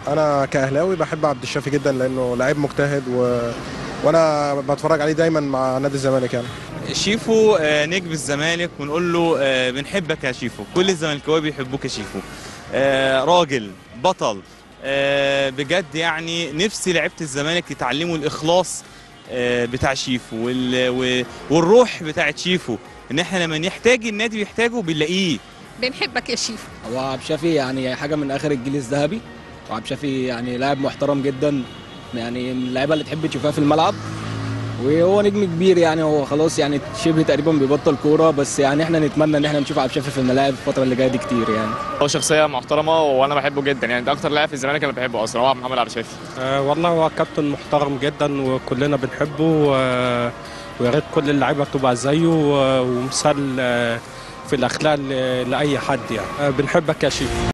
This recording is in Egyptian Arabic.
انا كاهلاوي بحب عبد الشافي جدا لانه لعيب مجتهد و... وانا بتفرج عليه دايما مع نادي الزمالك يعني شيفو آه، نجم الزمالك ونقول له آه، بنحبك يا شيفو كل الزملكاويه بيحبوك يا شيفو آه، راجل بطل آه، بجد يعني نفسي لعيبه الزمالك يتعلموا الاخلاص آه، بتاع شيفو وال- و- والروح بتاعت شيفو ان احنا لما نحتاج النادي بيحتاجه بنلاقيه بنحبك يا شيف هو عبد الشافي يعني حاجه من اخر الجيل الذهبي وعبد الشافي يعني لاعب محترم جدا يعني من اللعيبه اللي تحب تشوفها في الملعب وهو نجم كبير يعني هو خلاص يعني شبه تقريبا بيبطل كوره بس يعني احنا نتمنى ان احنا نشوف عبد الشافي في الملاعب الفتره اللي جايه دي كتير يعني هو شخصيه محترمه وانا بحبه جدا يعني ده اكتر لاعب في الزمالك انا بحبه اصلا هو محمد عبد الشافي آه، والله هو كابتن محترم جدا وكلنا بنحبه و- ويا ريت كل اللعيبه تبقى زيه و- ومثال آه، في الاخلاق ل- لاي حد يعني آه، بنحبك يا شيخ